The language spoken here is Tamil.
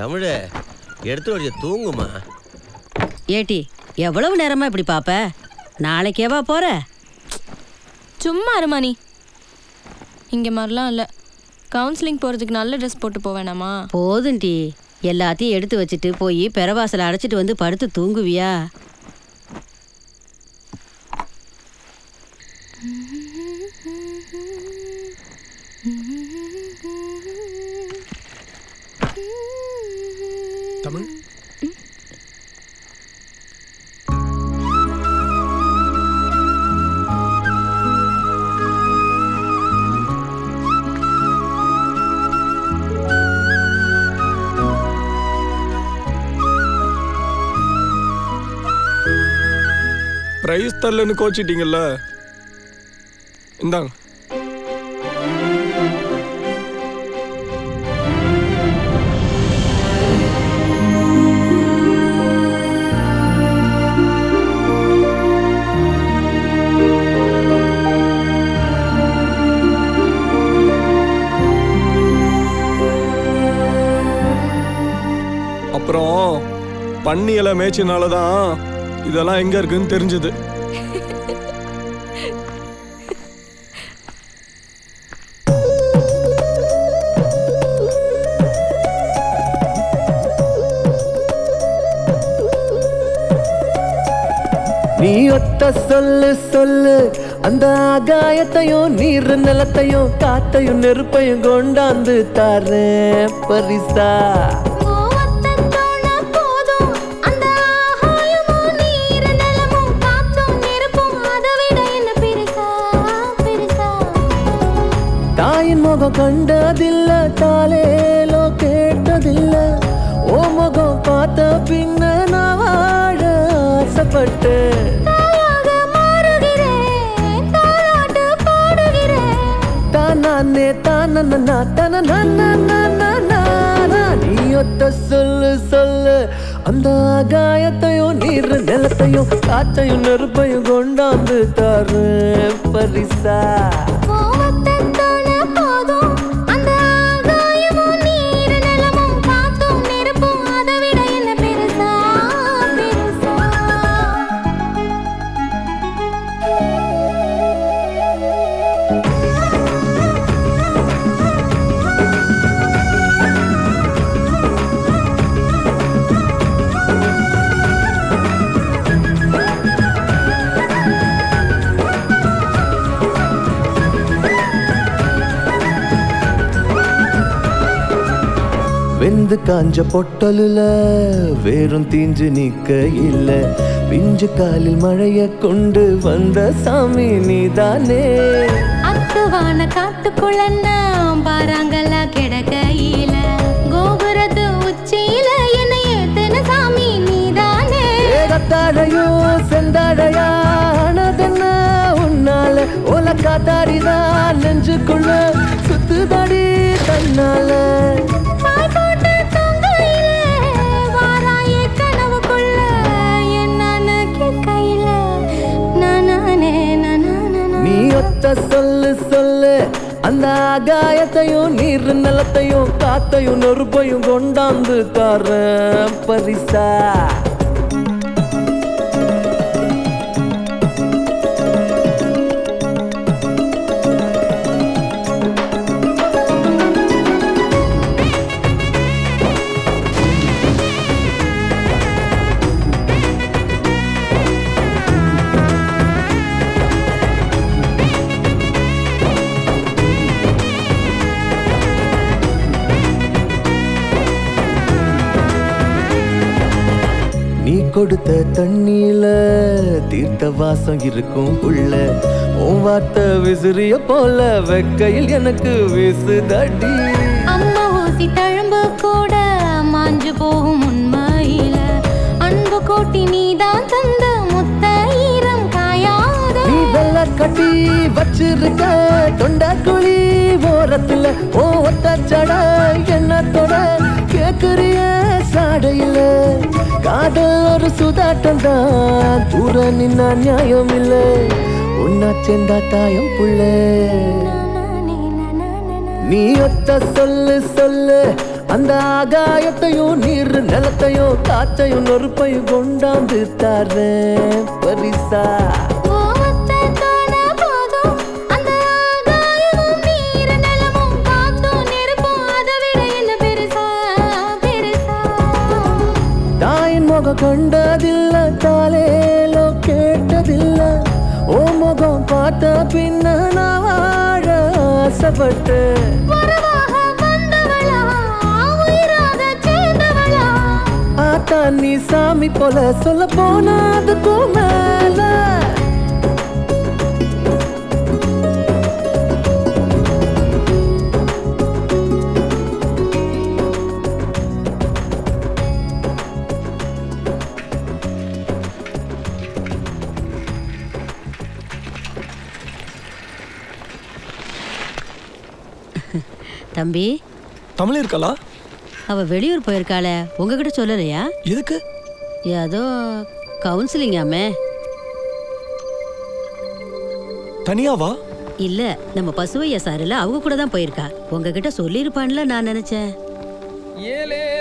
தமிழே எடுத்து வழிய தூங்குமா ஏட்டி எவ்வளவு நேரமா இப்படி பாப்ப நாளைக்கேவா போற சும்மா அருமானி இங்கே மாதிரிலாம் இல்லை கவுன்சிலிங் போகிறதுக்கு நல்ல ட்ரெஸ் போட்டு போவேணாமா போதும் டி எல்லாத்தையும் எடுத்து வச்சுட்டு போய் பெறவாசல அடைச்சிட்டு வந்து படுத்து தூங்குவியா தமிழ் ப்ரைஸ் தரலன்னு கோச்சிட்டீங்கல்ல இந்தாங்க அப்புறம் பன்னி இலை மேய்ச்சினால தான் இதெல்லாம் எங்க இருக்குன்னு தெரிஞ்சது நீ ஒத்த சொல்லு சொல்லு அந்த ஆகாயத்தையும் நீர் நிலத்தையும் காத்தையும் நெருப்பையும் கொண்டாந்து தாரேன் பரிசா தாயின் முகம் கண்டதில்ல தாலேலோ கேட்டதில்ல ஓ முகம் பார்த்த பின்ன நான் வாழ ஆசைப்பட்டேன் தானே தானே தான நீ ஒத்த சொல்லு சொல்லு அந்த ஆகாயத்தையும் நீர் நிலத்தையும் காற்றையும் நெருப்பையும் கொண்டாந்து தாரு பரிசா வெந்து காஞ்ச பொட்டலுல வேறும் தீஞ்சு நிக்க இல்ல பிஞ்சு காலில் மழைய கொண்டு வந்த சாமி நீதானே அத்துவான காட்டுக்குள்ள நாம் பாறாங்கல்ல கிடக்கையில கோபுரத்து உச்சியில என்னை ஏத்தன சாமி நீதானே ஏகத்தாழையோ செந்தாழையா ஆனதென்ன உன்னால ஓல காத்தாடிதான் நெஞ்சுக்குள்ள சுத்துதடி தன்னால பாய் போட்டு தங்கையில வாராயே கனவுக்குள்ள என்னன்னு கேட்கையில நானானே நானானே நீ ஒத்த சொல்லு சொல்லு அந்த ஆகாயத்தையும் நீர் நிலத்தையும் காத்தையும் நெருப்பையும் கொண்டாந்து தரேன் பரிசா நீ கொடுத்த தண்ணியில தீர்த்த வாசம் இருக்கும் உள்ள உன் வார்த்தை விசிறிய போல வெக்கையில் எனக்கு வீசுதடி அம்மா ஊசி தழும்பு கூட மாஞ்சு போகும் உண்மையில அன்பு கோட்டி நீதான் தந்த முத்த ஈரம் காயாத நீ வெள்ள கட்டி வச்சிருக்க தொண்டா குழி ஓரத்துல ஓ ஒத்த ஜட என்னத்தோட கேக்குறிய சாடையில காதல் ஒரு சுதாட்டம் தான் தூர நின்னா நியாயம் இல்ல உன்னா சேர்ந்தா தாயம் புள்ள நீ ஒத்த சொல்லு சொல்லு அந்த ஆகாயத்தையும் நீர் நிலத்தையும் காற்றையும் நொறுப்பையும் கொண்டாந்து தரேன் பரிசா கோவத்தை காண போதும் அந்த ஆகாயமும் நீர் நிலமும் காத்தும் நெருப்பும் அதை விட என்ன பெருசா பெருசா தாயின் முகம் கண்டதில்ல தாலேலோ கேட்டதில்ல ஓ முகம் பார்த்த பின்ன நான் வாழ ஆசைப்பட்டேன் வரவாக வந்தவளா உயிராக சேர்ந்தவளா ஆத்தா நீ சாமி போல சொல்ல போனா அதுக்கும் மேல தம்பி தமிழ் இருக்காளா அவ வெளியூர் போயிருக்காளே உங்ககிட்ட சொல்லலையா எதுக்கு ஏதோ கவுன்சிலிங்காமே தனியாவா இல்ல நம்ம பசுவையா சாருல அவங்க கூட தான் போயிருக்கா உங்ககிட்ட சொல்லியிருப்பான்ல நான் நினைச்சேன் ஏலே